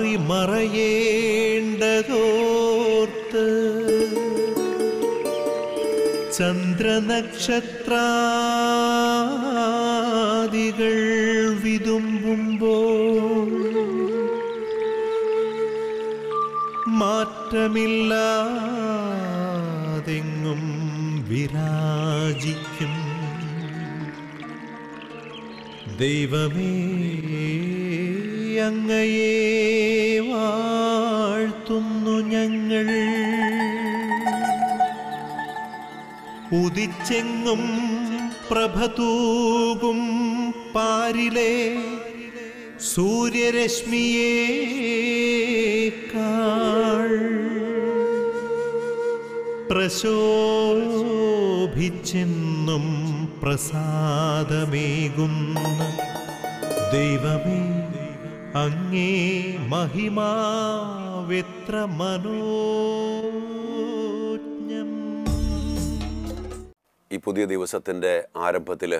മാറി മറയേണ്ടതോർത്ത് ചന്ദ്രനക്ഷത്രാദികൾ വിതുമ്പുമ്പോൾ മാറ്റമില്ലാതെങ്ങും വിരാജിക്കും ദൈവമേ അങ്ങയെ വാഴ്ത്തുന്നു ഞങ്ങൾ ഉദിച്ചെങ്ങും പ്രഭതൂകും പാരിലെ സൂര്യരശ്മിയേക്കാൾ പ്രശോഭിച്ചെന്നും പ്രസാദമേകുന്ന ദൈവമേ അങ്ങേ മഹിമാവെത്ര മനോജ്ഞം ഈ പുതിയ ദിവസത്തിൻ്റെ ആരംഭത്തിൽ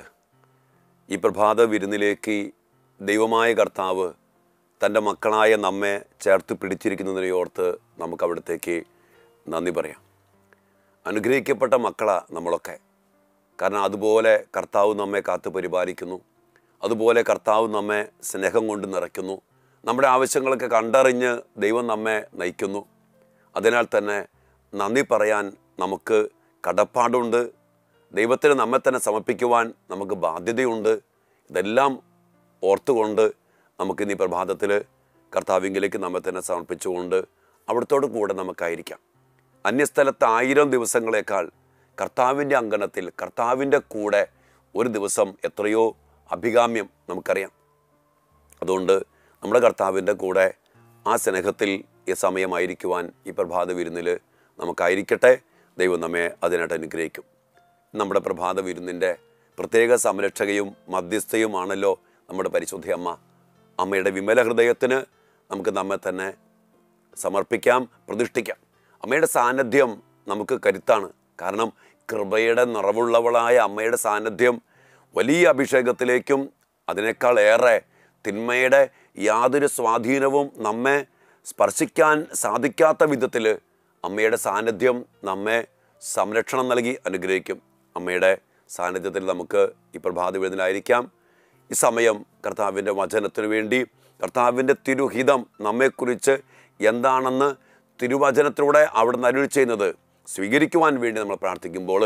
ഈ പ്രഭാത വിരുന്നിലേക്ക് ദൈവമായ കർത്താവ് തൻ്റെ മക്കളായ നമ്മെ ചേർത്ത് പിടിച്ചിരിക്കുന്നതിനെ ഓർത്ത് നമുക്ക് അവിടത്തേക്ക് നന്ദി പറയാം അനുഗ്രഹിക്കപ്പെട്ട മക്കളാണ് നമ്മളൊക്കെ കാരണം അതുപോലെ കർത്താവ് നമ്മെ കാത്തു പരിപാലിക്കുന്നു അതുപോലെ കർത്താവ് നമ്മെ സ്നേഹം കൊണ്ട് നിറയ്ക്കുന്നു നമ്മുടെ ആവശ്യങ്ങളൊക്കെ കണ്ടറിഞ്ഞ് ദൈവം നമ്മെ നയിക്കുന്നു അതിനാൽ തന്നെ നന്ദി പറയാൻ നമുക്ക് കടപ്പാടുണ്ട് ദൈവത്തിന് നമ്മെ തന്നെ സമർപ്പിക്കുവാൻ നമുക്ക് ബാധ്യതയുണ്ട് ഇതെല്ലാം ഓർത്തുകൊണ്ട് നമുക്ക് ഇന്ന് ഈ പ്രഭാതത്തിൽ കർത്താവിങ്കിലേക്ക് നമ്മെ തന്നെ സമർപ്പിച്ചുകൊണ്ട് അവിടത്തോട് കൂടെ നമുക്കായിരിക്കാം അന്യസ്ഥലത്ത് ആയിരം ദിവസങ്ങളെക്കാൾ കർത്താവിൻ്റെ അങ്കണത്തിൽ കർത്താവിൻ്റെ കൂടെ ഒരു ദിവസം എത്രയോ അഭികാമ്യം നമുക്കറിയാം അതുകൊണ്ട് നമ്മുടെ കർത്താവിൻ്റെ കൂടെ ആ സ്നേഹത്തിൽ ഈ സമയമായിരിക്കുവാൻ ഈ പ്രഭാത വിരുന്നിൽ നമുക്കായിരിക്കട്ടെ ദൈവം നമ്മെ അതിനായിട്ട് അനുഗ്രഹിക്കും നമ്മുടെ പ്രഭാത വിരുന്നിൻ്റെ പ്രത്യേക സംരക്ഷകയും മധ്യസ്ഥയുമാണല്ലോ നമ്മുടെ പരിശുദ്ധ അമ്മ അമ്മയുടെ വിമല ഹൃദയത്തിന് നമുക്ക് നമ്മെ തന്നെ സമർപ്പിക്കാം പ്രതിഷ്ഠിക്കാം അമ്മയുടെ സാന്നിധ്യം നമുക്ക് കരുത്താണ് കാരണം കൃപയുടെ നിറവുള്ളവളായ അമ്മയുടെ സാന്നിധ്യം വലിയ അഭിഷേകത്തിലേക്കും അതിനേക്കാൾ ഏറെ തിന്മയുടെ യാതൊരു സ്വാധീനവും നമ്മെ സ്പർശിക്കാൻ സാധിക്കാത്ത വിധത്തിൽ അമ്മയുടെ സാന്നിധ്യം നമ്മെ സംരക്ഷണം നൽകി അനുഗ്രഹിക്കും അമ്മയുടെ സാന്നിധ്യത്തിൽ നമുക്ക് ഈ പ്രഭാത വിരുന്നിലായിരിക്കാം ഈ സമയം കർത്താവിൻ്റെ വചനത്തിനു വേണ്ടി കർത്താവിൻ്റെ തിരുഹിതം നമ്മെക്കുറിച്ച് എന്താണെന്ന് തിരുവചനത്തിലൂടെ അവിടുന്ന് അരുൾ ചെയ്യുന്നത് സ്വീകരിക്കുവാൻ വേണ്ടി നമ്മൾ പ്രാർത്ഥിക്കുമ്പോൾ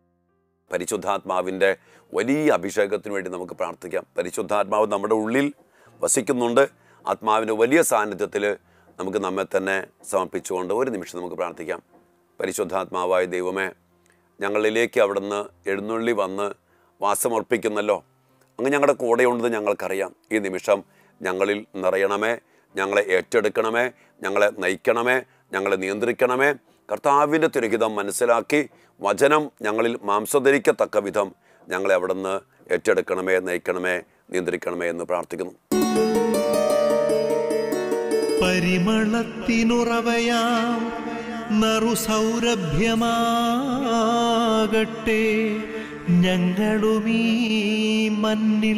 പരിശുദ്ധാത്മാവിൻ്റെ വലിയ അഭിഷേകത്തിന് വേണ്ടി നമുക്ക് പ്രാർത്ഥിക്കാം പരിശുദ്ധാത്മാവ് നമ്മുടെ ഉള്ളിൽ വസിക്കുന്നുണ്ട് ആത്മാവിൻ്റെ വലിയ സാന്നിധ്യത്തിൽ നമുക്ക് നമ്മെ തന്നെ സമർപ്പിച്ചുകൊണ്ട് ഒരു നിമിഷം നമുക്ക് പ്രാർത്ഥിക്കാം പരിശുദ്ധാത്മാവായ ദൈവമേ ഞങ്ങളിലേക്ക് അവിടുന്ന് എഴുന്നള്ളി വന്ന് വാസമർപ്പിക്കുന്നല്ലോ അങ്ങ് ഞങ്ങളുടെ കൂടെയുണ്ടെന്ന് ഞങ്ങൾക്കറിയാം ഈ നിമിഷം ഞങ്ങളിൽ നിറയണമേ ഞങ്ങളെ ഏറ്റെടുക്കണമേ ഞങ്ങളെ നയിക്കണമേ ഞങ്ങളെ നിയന്ത്രിക്കണമേ കർത്താവിൻ്റെ തിരുഹിതം മനസ്സിലാക്കി വചനം ഞങ്ങളിൽ മാംസധരിക്കത്തക്ക വിധം ഞങ്ങളെ അവിടുന്ന് ഏറ്റെടുക്കണമേ നയിക്കണമേ നിയന്ത്രിക്കണമേ എന്ന് പ്രാർത്ഥിക്കുന്നു പരിമളത്തിനുറവയാം നറുസൗരഭ്യമാകട്ടെ ഞങ്ങളുമീ മണ്ണിൽ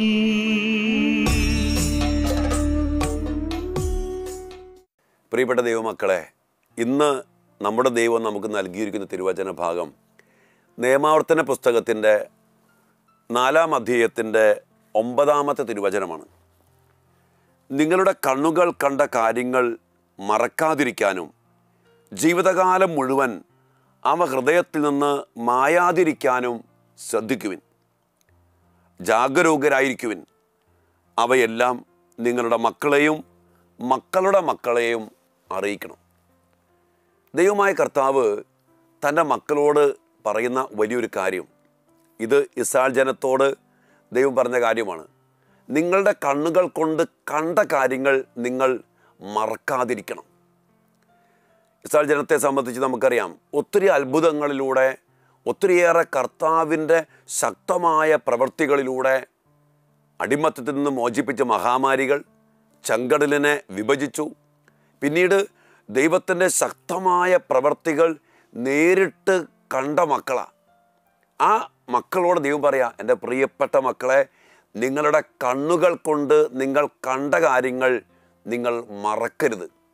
പ്രിയപ്പെട്ട ദൈവമക്കളെ ഇന്ന് നമ്മുടെ ദൈവം നമുക്ക് നൽകിയിരിക്കുന്ന തിരുവചന ഭാഗം നിയമാവർത്തന പുസ്തകത്തിൻ്റെ നാലാം അധ്യായത്തിൻ്റെ ഒമ്പതാമത്തെ തിരുവചനമാണ് നിങ്ങളുടെ കണ്ണുകൾ കണ്ട കാര്യങ്ങൾ മറക്കാതിരിക്കാനും ജീവിതകാലം മുഴുവൻ അവ ഹൃദയത്തിൽ നിന്ന് മായാതിരിക്കാനും ശ്രദ്ധിക്കുവിൻ ജാഗരൂകരായിരിക്കുവിൻ അവയെല്ലാം നിങ്ങളുടെ മക്കളെയും മക്കളുടെ മക്കളെയും അറിയിക്കണം ദൈവമായ കർത്താവ് തൻ്റെ മക്കളോട് പറയുന്ന വലിയൊരു കാര്യം ഇത് ഇസ്രായേൽ ജനത്തോട് ദൈവം പറഞ്ഞ കാര്യമാണ് നിങ്ങളുടെ കണ്ണുകൾ കൊണ്ട് കണ്ട കാര്യങ്ങൾ നിങ്ങൾ മറക്കാതിരിക്കണം ഇസ്രായേൽ ജനത്തെ സംബന്ധിച്ച് നമുക്കറിയാം ഒത്തിരി അത്ഭുതങ്ങളിലൂടെ ഒത്തിരിയേറെ കർത്താവിൻ്റെ ശക്തമായ പ്രവൃത്തികളിലൂടെ അടിമത്തത്തിൽ നിന്ന് മോചിപ്പിച്ച മഹാമാരികൾ ചെങ്കടലിനെ വിഭജിച്ചു പിന്നീട് ദൈവത്തിൻ്റെ ശക്തമായ പ്രവർത്തികൾ നേരിട്ട് കണ്ട മക്കളാണ് ആ മക്കളോട് ദൈവം പറയാ എൻ്റെ പ്രിയപ്പെട്ട മക്കളെ നിങ്ങളുടെ കണ്ണുകൾ കൊണ്ട് നിങ്ങൾ കണ്ട കാര്യങ്ങൾ നിങ്ങൾ മറക്കരുത്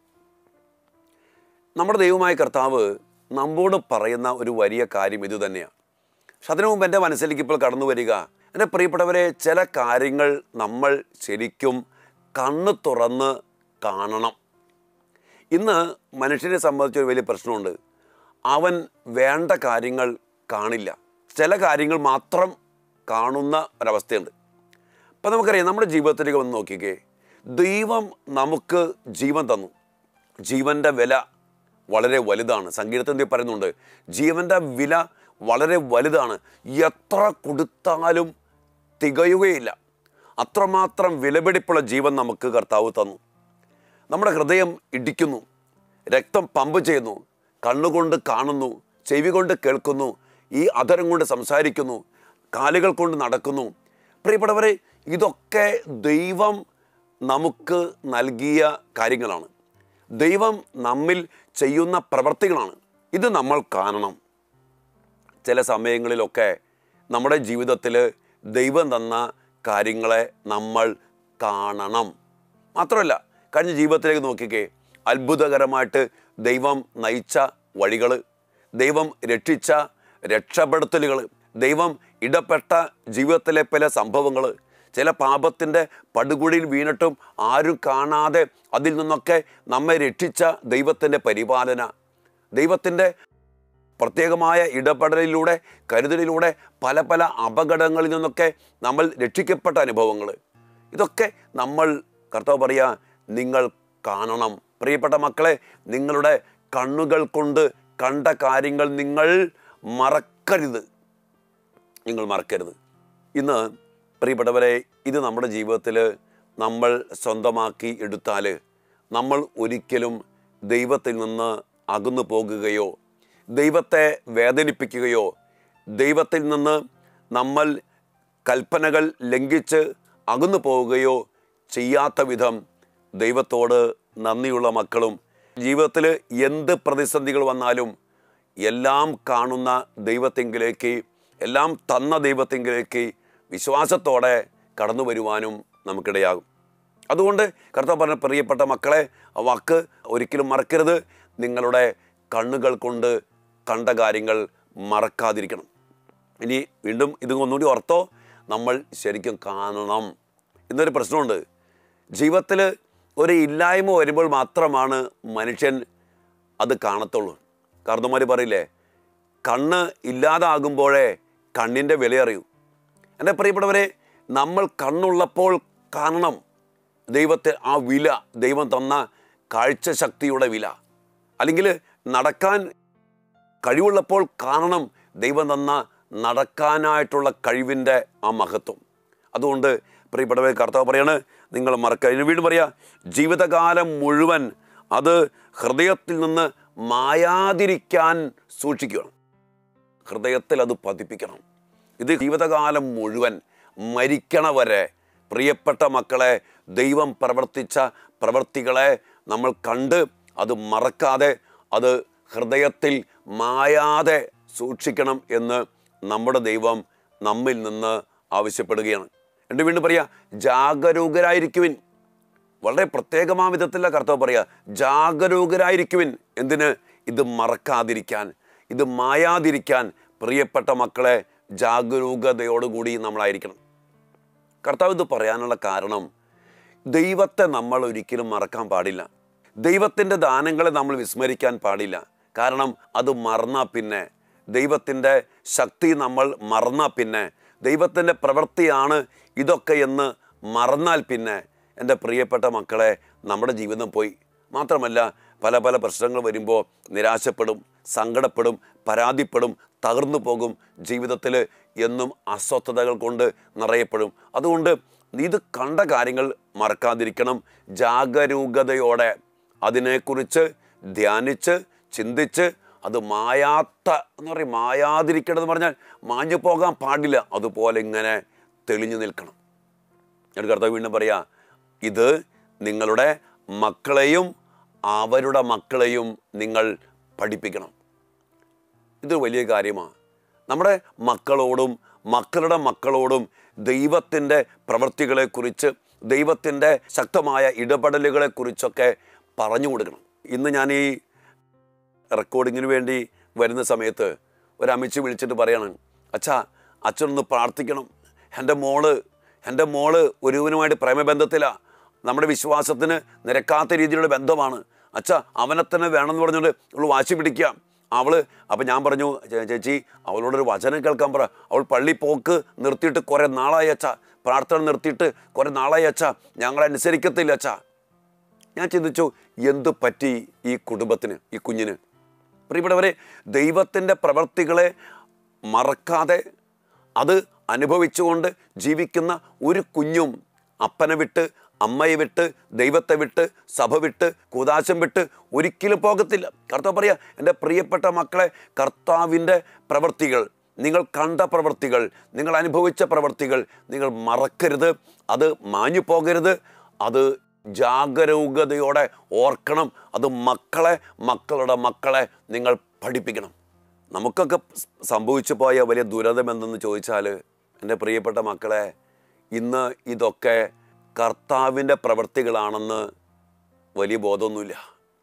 നമ്മുടെ ദൈവമായ കർത്താവ് നമ്മോട് പറയുന്ന ഒരു വലിയ കാര്യം ഇത് തന്നെയാണ് പക്ഷെ അതിനു മുമ്പ് എൻ്റെ മനസ്സിലേക്ക് ഇപ്പോൾ കടന്നു വരിക എൻ്റെ പ്രിയപ്പെട്ടവരെ ചില കാര്യങ്ങൾ നമ്മൾ ശരിക്കും കണ്ണ് തുറന്ന് കാണണം ഇന്ന് മനുഷ്യനെ സംബന്ധിച്ച് ഒരു വലിയ പ്രശ്നമുണ്ട് അവൻ വേണ്ട കാര്യങ്ങൾ കാണില്ല ചില കാര്യങ്ങൾ മാത്രം കാണുന്ന ഒരവസ്ഥയുണ്ട് അപ്പം നമുക്കറിയാം നമ്മുടെ ജീവിതത്തിലേക്ക് വന്ന് നോക്കിക്കേ ദൈവം നമുക്ക് ജീവൻ തന്നു ജീവൻ്റെ വില വളരെ വലുതാണ് സംഗീതത്തിൽ പറയുന്നുണ്ട് ജീവൻ്റെ വില വളരെ വലുതാണ് എത്ര കൊടുത്താലും തികയുകയില്ല അത്രമാത്രം വിലപിടിപ്പുള്ള ജീവൻ നമുക്ക് കർത്താവ് തന്നു നമ്മുടെ ഹൃദയം ഇടിക്കുന്നു രക്തം പമ്പ് ചെയ്യുന്നു കണ്ണുകൊണ്ട് കാണുന്നു ചെവി കൊണ്ട് കേൾക്കുന്നു ഈ അധരം കൊണ്ട് സംസാരിക്കുന്നു കാലുകൾ കൊണ്ട് നടക്കുന്നു പ്രിയപ്പെട്ടവരെ ഇതൊക്കെ ദൈവം നമുക്ക് നൽകിയ കാര്യങ്ങളാണ് ദൈവം നമ്മിൽ ചെയ്യുന്ന പ്രവർത്തികളാണ് ഇത് നമ്മൾ കാണണം ചില സമയങ്ങളിലൊക്കെ നമ്മുടെ ജീവിതത്തിൽ ദൈവം തന്ന കാര്യങ്ങളെ നമ്മൾ കാണണം മാത്രമല്ല കഴിഞ്ഞ ജീവിതത്തിലേക്ക് നോക്കിക്കേ അത്ഭുതകരമായിട്ട് ദൈവം നയിച്ച വഴികൾ ദൈവം രക്ഷിച്ച രക്ഷപ്പെടുത്തലുകൾ ദൈവം ഇടപെട്ട ജീവിതത്തിലെ പല സംഭവങ്ങൾ ചില പാപത്തിൻ്റെ പടുകുഴിയിൽ വീണിട്ടും ആരും കാണാതെ അതിൽ നിന്നൊക്കെ നമ്മെ രക്ഷിച്ച ദൈവത്തിൻ്റെ പരിപാലന ദൈവത്തിൻ്റെ പ്രത്യേകമായ ഇടപെടലിലൂടെ കരുതലിലൂടെ പല പല അപകടങ്ങളിൽ നിന്നൊക്കെ നമ്മൾ രക്ഷിക്കപ്പെട്ട അനുഭവങ്ങൾ ഇതൊക്കെ നമ്മൾ കർത്താവ് പറയുക നിങ്ങൾ കാണണം പ്രിയപ്പെട്ട മക്കളെ നിങ്ങളുടെ കണ്ണുകൾ കൊണ്ട് കണ്ട കാര്യങ്ങൾ നിങ്ങൾ മറക്കരുത് നിങ്ങൾ മറക്കരുത് ഇന്ന് പ്രിയപ്പെട്ടവരെ ഇത് നമ്മുടെ ജീവിതത്തിൽ നമ്മൾ സ്വന്തമാക്കി എടുത്താൽ നമ്മൾ ഒരിക്കലും ദൈവത്തിൽ നിന്ന് അകന്നു പോകുകയോ ദൈവത്തെ വേദനിപ്പിക്കുകയോ ദൈവത്തിൽ നിന്ന് നമ്മൾ കൽപ്പനകൾ ലംഘിച്ച് അകന്നു പോവുകയോ ചെയ്യാത്ത വിധം ദൈവത്തോട് നന്ദിയുള്ള മക്കളും ജീവിതത്തിൽ എന്ത് പ്രതിസന്ധികൾ വന്നാലും എല്ലാം കാണുന്ന ദൈവത്തെങ്കിലേക്ക് എല്ലാം തന്ന ദൈവത്തെങ്കിലേക്ക് വിശ്വാസത്തോടെ കടന്നു വരുവാനും നമുക്കിടയാകും അതുകൊണ്ട് കർത്താവ് പറഞ്ഞ പ്രിയപ്പെട്ട മക്കളെ ആ വാക്ക് ഒരിക്കലും മറക്കരുത് നിങ്ങളുടെ കണ്ണുകൾ കൊണ്ട് കണ്ട കാര്യങ്ങൾ മറക്കാതിരിക്കണം ഇനി വീണ്ടും ഇത് ഒന്നുകൂടി ഓർത്തോ നമ്മൾ ശരിക്കും കാണണം ഇന്നൊരു പ്രശ്നമുണ്ട് ജീവിതത്തിൽ ഒരു ഇല്ലായ്മ വരുമ്പോൾ മാത്രമാണ് മനുഷ്യൻ അത് കാണത്തുള്ളൂ കാരണന്മാർ പറയില്ലേ കണ്ണ് ഇല്ലാതാകുമ്പോഴേ കണ്ണിൻ്റെ വില അറിയൂ എൻ്റെ പ്രിയപ്പെട്ടവരെ നമ്മൾ കണ്ണുള്ളപ്പോൾ കാണണം ദൈവത്തെ ആ വില ദൈവം തന്ന കാഴ്ച ശക്തിയുടെ വില അല്ലെങ്കിൽ നടക്കാൻ കഴിവുള്ളപ്പോൾ കാണണം ദൈവം തന്ന നടക്കാനായിട്ടുള്ള കഴിവിൻ്റെ ആ മഹത്വം അതുകൊണ്ട് പ്രിയപ്പെട്ടവരെ കർത്താവ് പറയാണ് നിങ്ങൾ മറക്ക ഇനി വീണ്ടും പറയാ ജീവിതകാലം മുഴുവൻ അത് ഹൃദയത്തിൽ നിന്ന് മായാതിരിക്കാൻ സൂക്ഷിക്കണം ഹൃദയത്തിൽ അത് പതിപ്പിക്കണം ഇത് ജീവിതകാലം മുഴുവൻ മരിക്കണവരെ പ്രിയപ്പെട്ട മക്കളെ ദൈവം പ്രവർത്തിച്ച പ്രവർത്തികളെ നമ്മൾ കണ്ട് അത് മറക്കാതെ അത് ഹൃദയത്തിൽ മായാതെ സൂക്ഷിക്കണം എന്ന് നമ്മുടെ ദൈവം നമ്മിൽ നിന്ന് ആവശ്യപ്പെടുകയാണ് എൻ്റെ വീണ്ടും പറയാ ജാഗരൂകരായിരിക്കുവിൻ വളരെ പ്രത്യേകമായ വിധത്തിലുള്ള കർത്താവ് പറയുക ജാഗരൂകരായിരിക്കുവിൻ എന്തിന് ഇത് മറക്കാതിരിക്കാൻ ഇത് മായാതിരിക്കാൻ പ്രിയപ്പെട്ട മക്കളെ ജാഗരൂകതയോടുകൂടി നമ്മളായിരിക്കണം കർത്താവ് ഇത് പറയാനുള്ള കാരണം ദൈവത്തെ നമ്മൾ ഒരിക്കലും മറക്കാൻ പാടില്ല ദൈവത്തിൻ്റെ ദാനങ്ങളെ നമ്മൾ വിസ്മരിക്കാൻ പാടില്ല കാരണം അത് മറന്നാൽ പിന്നെ ദൈവത്തിൻ്റെ ശക്തി നമ്മൾ മറന്നാൽ പിന്നെ ദൈവത്തിൻ്റെ പ്രവൃത്തിയാണ് ഇതൊക്കെ എന്ന് മറന്നാൽ പിന്നെ എൻ്റെ പ്രിയപ്പെട്ട മക്കളെ നമ്മുടെ ജീവിതം പോയി മാത്രമല്ല പല പല പ്രശ്നങ്ങൾ വരുമ്പോൾ നിരാശപ്പെടും സങ്കടപ്പെടും പരാതിപ്പെടും തകർന്നു പോകും ജീവിതത്തിൽ എന്നും അസ്വസ്ഥതകൾ കൊണ്ട് നിറയപ്പെടും അതുകൊണ്ട് ഇത് കണ്ട കാര്യങ്ങൾ മറക്കാതിരിക്കണം ജാഗരൂകതയോടെ അതിനെക്കുറിച്ച് ധ്യാനിച്ച് ചിന്തിച്ച് അത് മായാത്ത എന്ന് പറയും മായാതിരിക്കണമെന്ന് പറഞ്ഞാൽ മാഞ്ഞു പോകാൻ പാടില്ല അതുപോലെ ഇങ്ങനെ തെളിഞ്ഞു നിൽക്കണം ഞാൻ കർത്താവ് വീണ്ടും പറയാ ഇത് നിങ്ങളുടെ മക്കളെയും അവരുടെ മക്കളെയും നിങ്ങൾ പഠിപ്പിക്കണം ഇത് വലിയ കാര്യമാണ് നമ്മുടെ മക്കളോടും മക്കളുടെ മക്കളോടും ദൈവത്തിൻ്റെ പ്രവൃത്തികളെക്കുറിച്ച് ദൈവത്തിൻ്റെ ശക്തമായ ഇടപെടലുകളെക്കുറിച്ചൊക്കെ പറഞ്ഞു കൊടുക്കണം ഇന്ന് ഞാൻ ഈ റെക്കോർഡിങ്ങിന് വേണ്ടി വരുന്ന സമയത്ത് ഒരു അമ്മച്ചി വിളിച്ചിട്ട് പറയണം അച്ഛാ അച്ഛനൊന്ന് പ്രാർത്ഥിക്കണം എൻ്റെ മോള് എൻ്റെ മോള് ഒരുവനുമായിട്ട് പ്രേമബന്ധത്തിലാണ് നമ്മുടെ വിശ്വാസത്തിന് നിരക്കാത്ത രീതിയിലുള്ള ബന്ധമാണ് അച്ഛ അവനെ തന്നെ വേണമെന്ന് പറഞ്ഞുകൊണ്ട് അവൾ വാശി പിടിക്കുക അവള് അപ്പം ഞാൻ പറഞ്ഞു "ചേ- ചേച്ചി അവളോടൊരു വചനം കേൾക്കാൻ പറ അവൾ പള്ളി പോക്ക് നിർത്തിയിട്ട് കുറേ നാളായി അച്ഛ പ്രാർത്ഥന നിർത്തിയിട്ട് കുറേ നാളായി അച്ഛ ഞങ്ങളെ അനുസരിക്കത്തില്ല അച്ഛ ഞാൻ ചിന്തിച്ചു എന്തു പറ്റി ഈ കുടുംബത്തിന് ഈ കുഞ്ഞിന് പ്രിയപ്പെട്ടവരെ ദൈവത്തിൻ്റെ പ്രവർത്തികളെ മറക്കാതെ അത് അനുഭവിച്ചുകൊണ്ട് ജീവിക്കുന്ന ഒരു കുഞ്ഞും അപ്പനെ വിട്ട് അമ്മയെ വിട്ട് ദൈവത്തെ വിട്ട് സഭ വിട്ട് കൂതാശം വിട്ട് ഒരിക്കലും പോകത്തില്ല കർത്താവ് പറയാ എൻ്റെ പ്രിയപ്പെട്ട മക്കളെ കർത്താവിൻ്റെ പ്രവർത്തികൾ നിങ്ങൾ കണ്ട പ്രവർത്തികൾ നിങ്ങൾ അനുഭവിച്ച പ്രവർത്തികൾ നിങ്ങൾ മറക്കരുത് അത് മാഞ്ഞു പോകരുത് അത് ജാഗരൂകതയോടെ ഓർക്കണം അത് മക്കളെ മക്കളുടെ മക്കളെ നിങ്ങൾ പഠിപ്പിക്കണം നമുക്കൊക്കെ സംഭവിച്ചു പോയ വലിയ ദുരന്തം എന്തെന്ന് ചോദിച്ചാൽ എൻ്റെ പ്രിയപ്പെട്ട മക്കളെ ഇന്ന് ഇതൊക്കെ കർത്താവിൻ്റെ പ്രവൃത്തികളാണെന്ന് വലിയ ബോധമൊന്നുമില്ല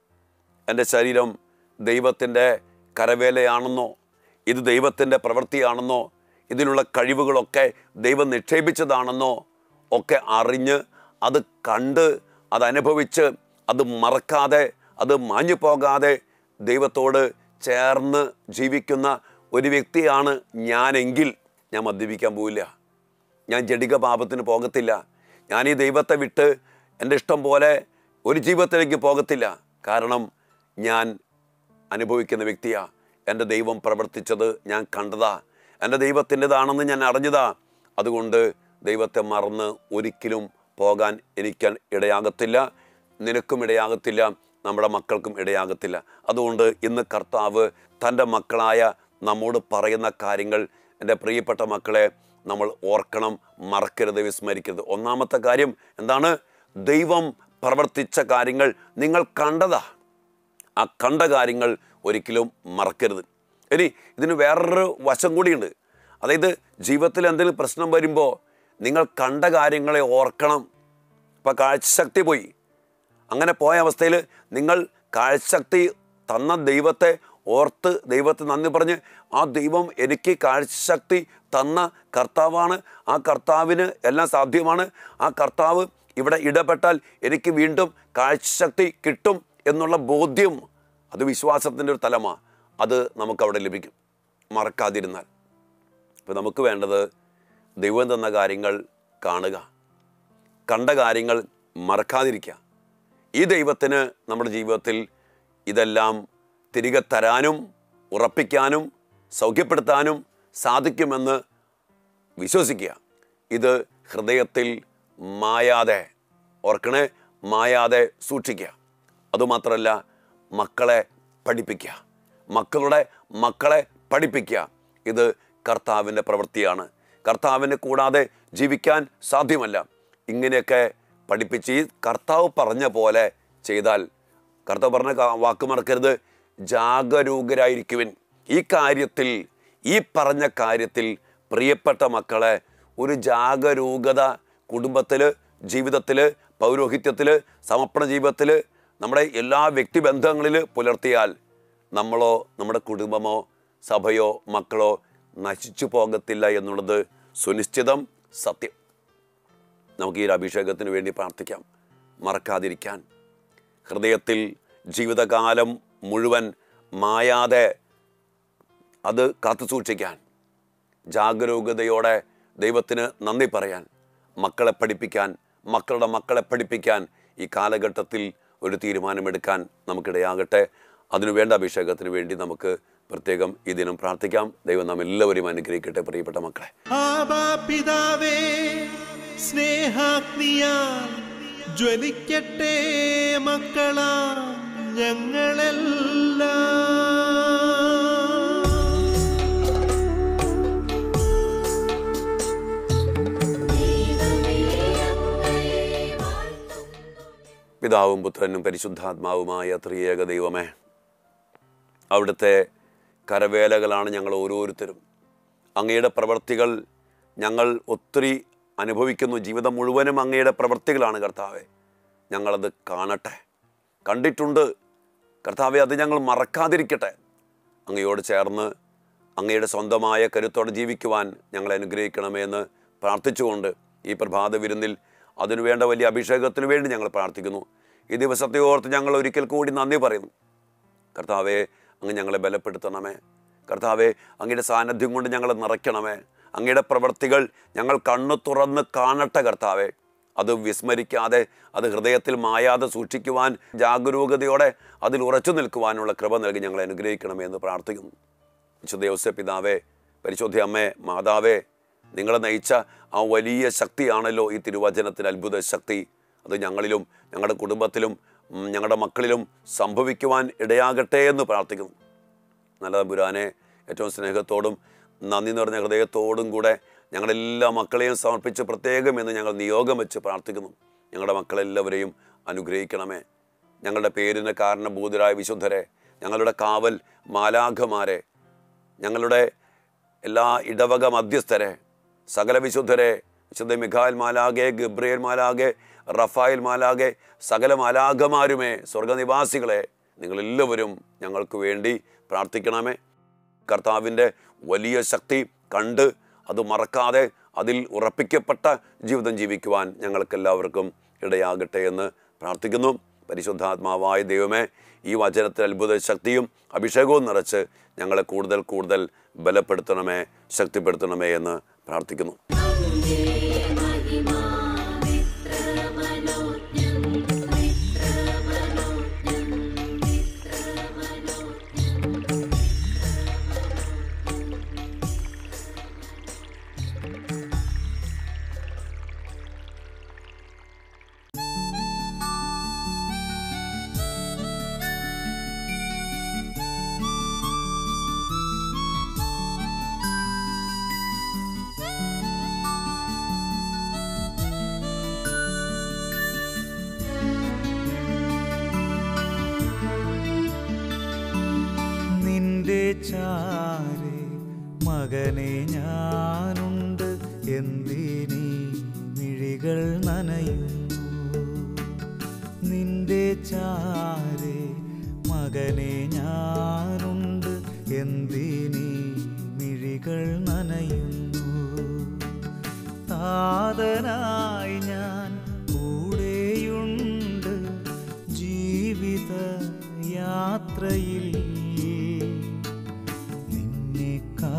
എൻ്റെ ശരീരം ദൈവത്തിൻ്റെ കരവേലയാണെന്നോ ഇത് ദൈവത്തിൻ്റെ പ്രവൃത്തിയാണെന്നോ ഇതിലുള്ള കഴിവുകളൊക്കെ ദൈവം നിക്ഷേപിച്ചതാണെന്നോ ഒക്കെ അറിഞ്ഞ് അത് കണ്ട് അത് അനുഭവിച്ച് അത് മറക്കാതെ അത് മാഞ്ഞു പോകാതെ ദൈവത്തോട് ചേർന്ന് ജീവിക്കുന്ന ഒരു വ്യക്തിയാണ് ഞാനെങ്കിൽ ഞാൻ മദ്യപിക്കാൻ പോവില്ല ഞാൻ ജഡിക പാപത്തിന് പോകത്തില്ല ഞാൻ ഈ ദൈവത്തെ വിട്ട് എൻ്റെ ഇഷ്ടം പോലെ ഒരു ജീവിതത്തിലേക്ക് പോകത്തില്ല കാരണം ഞാൻ അനുഭവിക്കുന്ന വ്യക്തിയാ എൻ്റെ ദൈവം പ്രവർത്തിച്ചത് ഞാൻ കണ്ടതാ എൻ്റെ ദൈവത്തിൻ്റെതാണെന്ന് ഞാൻ അറിഞ്ഞതാ അതുകൊണ്ട് ദൈവത്തെ മറന്ന് ഒരിക്കലും പോകാൻ എനിക്ക് ഇടയാകത്തില്ല നിനക്കും ഇടയാകത്തില്ല നമ്മുടെ മക്കൾക്കും ഇടയാകത്തില്ല അതുകൊണ്ട് ഇന്ന് കർത്താവ് തൻ്റെ മക്കളായ നമ്മോട് പറയുന്ന കാര്യങ്ങൾ എൻ്റെ പ്രിയപ്പെട്ട മക്കളെ നമ്മൾ ഓർക്കണം മറക്കരുത് വിസ്മരിക്കരുത് ഒന്നാമത്തെ കാര്യം എന്താണ് ദൈവം പ്രവർത്തിച്ച കാര്യങ്ങൾ നിങ്ങൾ കണ്ടതാ ആ കണ്ട കാര്യങ്ങൾ ഒരിക്കലും മറക്കരുത് ഇനി ഇതിന് വേറൊരു വശം കൂടിയുണ്ട് അതായത് ജീവിതത്തിൽ എന്തെങ്കിലും പ്രശ്നം വരുമ്പോൾ നിങ്ങൾ കണ്ട കാര്യങ്ങളെ ഓർക്കണം ഇപ്പം കാഴ്ചശക്തി പോയി അങ്ങനെ പോയ അവസ്ഥയിൽ നിങ്ങൾ കാഴ്ചശക്തി തന്ന ദൈവത്തെ ഓർത്ത് ദൈവത്തെ നന്ദി പറഞ്ഞ് ആ ദൈവം എനിക്ക് കാഴ്ചശക്തി തന്ന കർത്താവാണ് ആ കർത്താവിന് എല്ലാം സാധ്യമാണ് ആ കർത്താവ് ഇവിടെ ഇടപെട്ടാൽ എനിക്ക് വീണ്ടും കാഴ്ചശക്തി കിട്ടും എന്നുള്ള ബോധ്യം അത് വിശ്വാസത്തിൻ്റെ ഒരു തലമാണ് അത് നമുക്കവിടെ ലഭിക്കും മറക്കാതിരുന്നാൽ അപ്പോൾ നമുക്ക് വേണ്ടത് ദൈവം തന്ന കാര്യങ്ങൾ കാണുക കണ്ട കാര്യങ്ങൾ മറക്കാതിരിക്കുക ഈ ദൈവത്തിന് നമ്മുടെ ജീവിതത്തിൽ ഇതെല്ലാം തിരികെ തരാനും ഉറപ്പിക്കാനും സൗഖ്യപ്പെടുത്താനും സാധിക്കുമെന്ന് വിശ്വസിക്കുക ഇത് ഹൃദയത്തിൽ മായാതെ ഓർക്കണേ മായാതെ സൂക്ഷിക്കുക അതുമാത്രമല്ല മക്കളെ പഠിപ്പിക്കുക മക്കളുടെ മക്കളെ പഠിപ്പിക്കുക ഇത് കർത്താവിൻ്റെ പ്രവൃത്തിയാണ് കർത്താവിനെ കൂടാതെ ജീവിക്കാൻ സാധ്യമല്ല ഇങ്ങനെയൊക്കെ പഠിപ്പിച്ച് ഈ കർത്താവ് പറഞ്ഞ പോലെ ചെയ്താൽ കർത്താവ് പറഞ്ഞ കാ- വാക്ക് മറക്കരുത് ജാഗരൂകരായിരിക്കുവിൻ ഈ കാര്യത്തിൽ ഈ പറഞ്ഞ കാര്യത്തിൽ പ്രിയപ്പെട്ട മക്കളെ ഒരു ജാഗരൂകത കുടുംബത്തിൽ ജീവിതത്തിൽ പൗരോഹിത്യത്തിൽ സമർപ്പണ ജീവിതത്തിൽ നമ്മുടെ എല്ലാ വ്യക്തിബന്ധങ്ങളിൽ പുലർത്തിയാൽ നമ്മളോ നമ്മുടെ കുടുംബമോ സഭയോ മക്കളോ നശിച്ചു പോകത്തില്ല എന്നുള്ളത് സുനിശ്ചിതം സത്യം നമുക്ക് ഈ ഒരു അഭിഷേകത്തിന് വേണ്ടി പ്രാർത്ഥിക്കാം മറക്കാതിരിക്കാൻ ഹൃദയത്തിൽ ജീവിതകാലം മുഴുവൻ മായാതെ അത് കാത്തു സൂക്ഷിക്കാൻ ജാഗരൂകതയോടെ ദൈവത്തിന് നന്ദി പറയാൻ മക്കളെ പഠിപ്പിക്കാൻ മക്കളുടെ മക്കളെ പഠിപ്പിക്കാൻ ഈ കാലഘട്ടത്തിൽ ഒരു തീരുമാനമെടുക്കാൻ നമുക്കിടയാകട്ടെ അതിനുവേണ്ട അഭിഷേകത്തിന് വേണ്ടി നമുക്ക് പ്രത്യേകം ഈ ദിനം പ്രാർത്ഥിക്കാം ദൈവം നാം എല്ലാവരെയും അനുഗ്രഹിക്കട്ടെ പ്രിയപ്പെട്ട മക്കളെ ആബാ പിതാവേ സ്നേഹാഗ്നിയാൽ ജ്വലിക്കട്ടെ മക്കളാ ഞങ്ങളെല്ലാം പിതാവും പുത്രനും പരിശുദ്ധാത്മാവുമായ ത്രിയേക ദൈവമേ അവിടുത്തെ കരവേലകളാണ് ഞങ്ങൾ ഓരോരുത്തരും അങ്ങയുടെ പ്രവർത്തികൾ ഞങ്ങൾ ഒത്തിരി അനുഭവിക്കുന്നു ജീവിതം മുഴുവനും അങ്ങയുടെ പ്രവർത്തികളാണ് കർത്താവെ ഞങ്ങളത് കാണട്ടെ കണ്ടിട്ടുണ്ട് കർത്താവെ അത് ഞങ്ങൾ മറക്കാതിരിക്കട്ടെ അങ്ങയോട് ചേർന്ന് അങ്ങയുടെ സ്വന്തമായ കരുത്തോടെ ജീവിക്കുവാൻ ഞങ്ങളെ അനുഗ്രഹിക്കണമേ എന്ന് പ്രാർത്ഥിച്ചുകൊണ്ട് ഈ പ്രഭാത വിരുന്നിൽ അതിനുവേണ്ട വലിയ അഭിഷേകത്തിന് വേണ്ടി ഞങ്ങൾ പ്രാർത്ഥിക്കുന്നു ഈ ദിവസത്തെ ഓർത്ത് ഞങ്ങൾ ഒരിക്കൽ കൂടി നന്ദി പറയുന്നു കർത്താവെ അങ്ങ് ഞങ്ങളെ ബലപ്പെടുത്തണമേ കർത്താവെ അങ്ങയുടെ സാന്നിധ്യം കൊണ്ട് ഞങ്ങളെ നിറയ്ക്കണമേ അങ്ങയുടെ പ്രവൃത്തികൾ ഞങ്ങൾ കണ്ണു തുറന്ന് കാണട്ടെ കർത്താവെ അത് വിസ്മരിക്കാതെ അത് ഹൃദയത്തിൽ മായാതെ സൂക്ഷിക്കുവാൻ ജാഗരൂകതയോടെ അതിൽ ഉറച്ചു നിൽക്കുവാനുള്ള കൃപ നൽകി ഞങ്ങളെ അനുഗ്രഹിക്കണമേ എന്ന് പ്രാർത്ഥിക്കുന്നു വിശുദ്ധ യോസെ പിതാവേ പരിശുദ്ധ അമ്മേ മാതാവേ നിങ്ങളെ നയിച്ച ആ വലിയ ശക്തിയാണല്ലോ ഈ തിരുവചനത്തിന് അത്ഭുത ശക്തി അത് ഞങ്ങളിലും ഞങ്ങളുടെ കുടുംബത്തിലും ഉം, ഞങ്ങളുടെ മക്കളിലും സംഭവിക്കുവാൻ ഇടയാകട്ടെ എന്ന് പ്രാർത്ഥിക്കുന്നു നല്ല തമ്പുരാനെ ഏറ്റവും സ്നേഹത്തോടും നന്ദി നിറഞ്ഞ ഹൃദയത്തോടും കൂടെ ഞങ്ങളെല്ലാ മക്കളെയും സമർപ്പിച്ച് പ്രത്യേകം എന്ന് ഞങ്ങൾ നിയോഗം വെച്ച് പ്രാർത്ഥിക്കുന്നു ഞങ്ങളുടെ മക്കളെല്ലാവരെയും അനുഗ്രഹിക്കണമേ ഞങ്ങളുടെ പേരിന് കാരണഭൂതരായ വിശുദ്ധരെ ഞങ്ങളുടെ കാവൽ മാലാഖമാരെ ഞങ്ങളുടെ എല്ലാ ഇടവക മധ്യസ്ഥരെ സകല വിശുദ്ധരെ വിശുദ്ധ മിഖാൽ മാലാകെ ഗബ്രിയേൽ മാലാകെ റഫായിൽ മാലാകെ സകല മാലാഖമാരുമേ സ്വർഗനിവാസികളെ നിങ്ങളെല്ലാവരും ഞങ്ങൾക്ക് വേണ്ടി പ്രാർത്ഥിക്കണമേ കർത്താവിൻ്റെ വലിയ ശക്തി കണ്ട് അത് മറക്കാതെ അതിൽ ഉറപ്പിക്കപ്പെട്ട ജീവിതം ജീവിക്കുവാൻ ഞങ്ങൾക്കെല്ലാവർക്കും ഇടയാകട്ടെ എന്ന് പ്രാർത്ഥിക്കുന്നു പരിശുദ്ധാത്മാവായ ദൈവമേ ഈ വചനത്തിൽ അത്ഭുത ശക്തിയും അഭിഷേകവും നിറച്ച് ഞങ്ങളെ കൂടുതൽ കൂടുതൽ ബലപ്പെടുത്തണമേ ശക്തിപ്പെടുത്തണമേ എന്ന് പ്രാർത്ഥിക്കുന്നു നിന്റെ ചാരെ മകനെ ഞാനുണ്ട് എന്തിനീ മിഴികൾ നനയുന്നു നിന്റെ ചാരെ മകനെ ഞാനുണ്ട് എന്തിനീ മിഴികൾ നനയുന്നു താതനായി ഞാൻ കൂടെയുണ്ട് ജീവിത യാത്രയിൽ നിന്നെ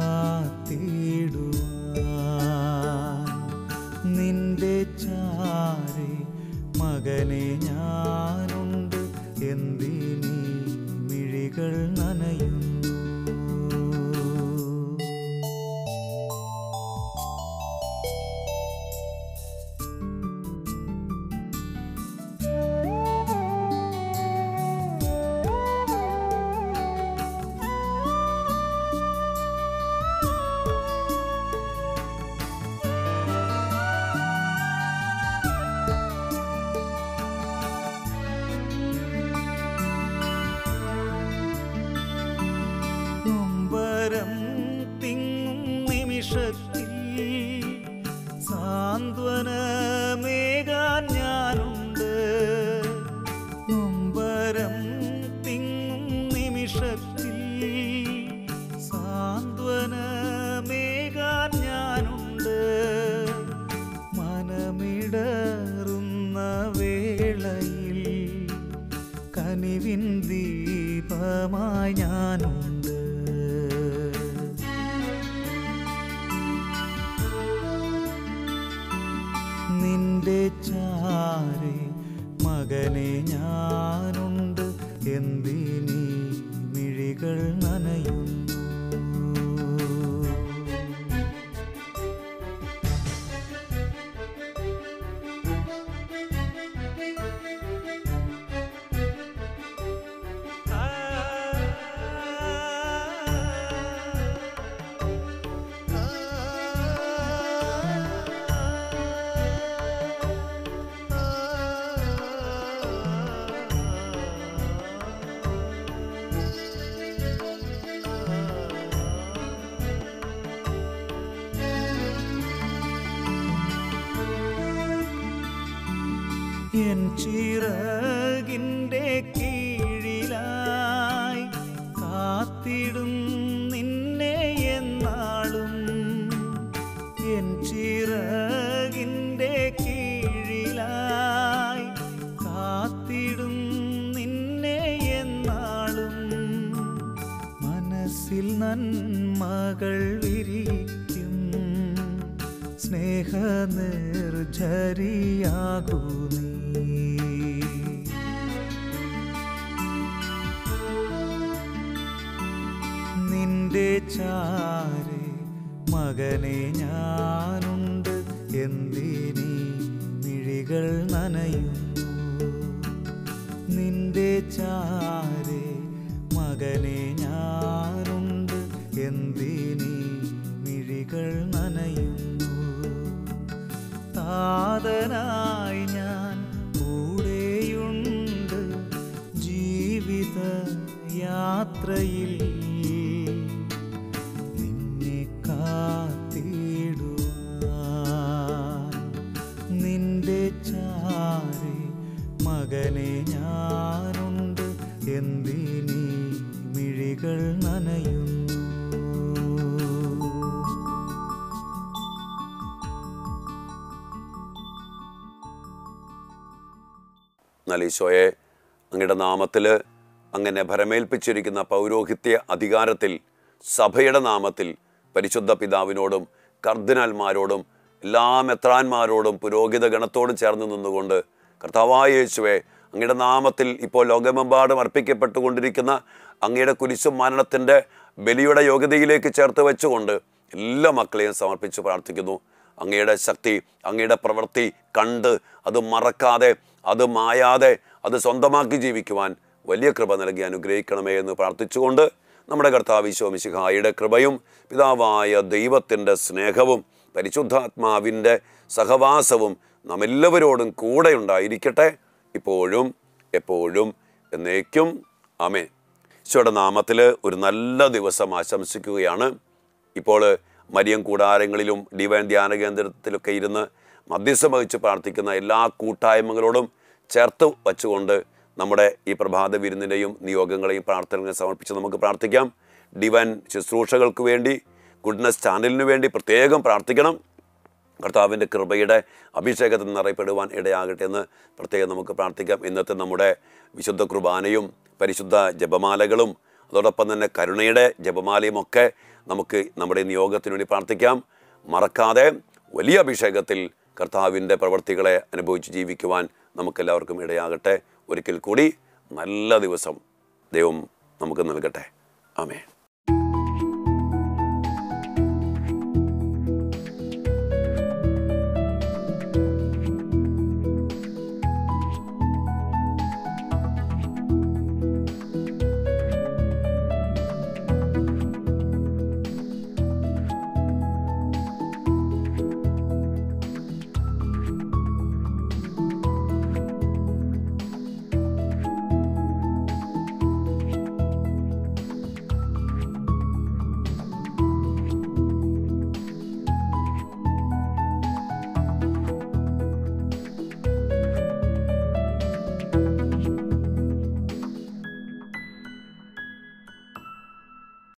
കാത്തിടുവാൻ നിന്റെ ചാരെ മകനെ ഞാനുണ്ട് എന്തിനീ മിഴികൾ നനയുന്നു നൊമ്പരം തിങ്ങും നിമിഷത്തിൽ സാന്ത്വനമേകാൻ ഞാനുണ്ട് നൊമ്പരം തിങ്ങും നിമിഷത്തിൽ സാന്ത്വനമേകാൻ ഞാനുണ്ട് മനമിടറുന്ന വേളയിൽ കനിവിൻ ദീപമായി ഞാനുണ്ട് നിന്റെ ചാരെ മകനെ ഞാനുണ്ട് എന്തിനീ മിഴികൾ നനയുന്നു എൻ ചിറകിൻ്റെ കീഴിലാ നന്മകൾ വിരിക്കും സ്നേഹ നിർജരിയാകൂ നീ നിന്റെ ചാരെ മകനെ ഞാനുണ്ട് എന്തിനീ മിഴികൾ നനയുന്നു നിന്റെ ചാരെ മകനെ ഞാനുണ്ട് എന്തിനീ മിഴികൾ നനയുന്നു താതനായി ഞാൻ കൂടെയുണ്ട് ജീവിത യാത്രയിൽ നിന്നെ കാത്തിടുവാൻ നിന്റെ ചാരെ മകനെ ഞാനുണ്ട് എന്തിനീ മിഴികൾ നനയുന്നു എന്നാൽ ഈശോയെ അങ്ങയുടെ നാമത്തിൽ അങ്ങനെ ഭരമേൽപ്പിച്ചിരിക്കുന്ന പൗരോഹിത്യ അധികാരത്തിൽ സഭയുടെ നാമത്തിൽ പരിശുദ്ധ പിതാവിനോടും കർദിനാൽമാരോടും എല്ലാ മെത്രാന്മാരോടും പുരോഹിത ഗണത്തോടും ചേർന്ന് നിന്നുകൊണ്ട് കർത്താവായ യേശുവെ അങ്ങയുടെ നാമത്തിൽ ഇപ്പോൾ ലോകമെമ്പാടും അർപ്പിക്കപ്പെട്ടുകൊണ്ടിരിക്കുന്ന അങ്ങയുടെ കുരിശും മരണത്തിൻ്റെ ബലിയുടെ യോഗ്യതയിലേക്ക് ചേർത്ത് വെച്ചുകൊണ്ട് എല്ലാ മക്കളെയും സമർപ്പിച്ച് പ്രാർത്ഥിക്കുന്നു അങ്ങയുടെ ശക്തി അങ്ങയുടെ പ്രവൃത്തി കണ്ട് അത് മറക്കാതെ അത് മായാതെ അത് സ്വന്തമാക്കി ജീവിക്കുവാൻ വലിയ കൃപ നൽകി അനുഗ്രഹിക്കണമേ എന്ന് പ്രാർത്ഥിച്ചുകൊണ്ട് നമ്മുടെ കർത്താവ് ഈശോമിശിഹായുടെ കൃപയും പിതാവായ ദൈവത്തിൻ്റെ സ്നേഹവും പരിശുദ്ധാത്മാവിൻ്റെ സഹവാസവും നാം എല്ലാവരോടും കൂടെ ഉണ്ടായിരിക്കട്ടെ ഇപ്പോഴും എപ്പോഴും എന്നേക്കും ആമേൻ ഈശോയുടെ നാമത്തിൽ ഒരു നല്ല ദിവസം ആശംസിക്കുകയാണ് ഇപ്പോൾ മരിയം കൂടാരങ്ങളിലും ഡിവൈൻ ധ്യാന കേന്ദ്രത്തിലൊക്കെ ഇരുന്ന് മധ്യസ്ഥം വഹിച്ച് പ്രാർത്ഥിക്കുന്ന എല്ലാ കൂട്ടായ്മകളോടും ചേർത്ത് വച്ചുകൊണ്ട് നമ്മുടെ ഈ പ്രഭാത വിരുന്നിൻ്റെയും നിയോഗങ്ങളെയും പ്രാർത്ഥനകളെയും സമർപ്പിച്ച് നമുക്ക് പ്രാർത്ഥിക്കാം ഡിവൈൻ ശുശ്രൂഷകൾക്ക് വേണ്ടി ഗുഡ്നസ് ചാനലിന് വേണ്ടി പ്രത്യേകം പ്രാർത്ഥിക്കണം കർത്താവിൻ്റെ കൃപയുടെ അഭിഷേകത്തിൽ നിറയപ്പെടുവാൻ ഇടയാകട്ടെ എന്ന് പ്രത്യേകം നമുക്ക് പ്രാർത്ഥിക്കാം ഇന്നത്തെ നമ്മുടെ വിശുദ്ധ കുർബാനയും പരിശുദ്ധ ജപമാലകളും അതോടൊപ്പം തന്നെ കരുണയുടെ ജപമാലയും ഒക്കെ നമുക്ക് നമ്മുടെ നിയോഗത്തിന് വേണ്ടി പ്രാർത്ഥിക്കാം മറക്കാതെ വലിയ അഭിഷേകത്തിൽ കർത്താവിൻ്റെ പ്രവർത്തികളെ അനുഭവിച്ച് ജീവിക്കുവാൻ നമുക്കെല്ലാവർക്കും ഇടയാകട്ടെ ഒരിക്കൽ കൂടി നല്ല ദിവസം ദൈവം നമുക്ക് നൽകട്ടെ ആമേ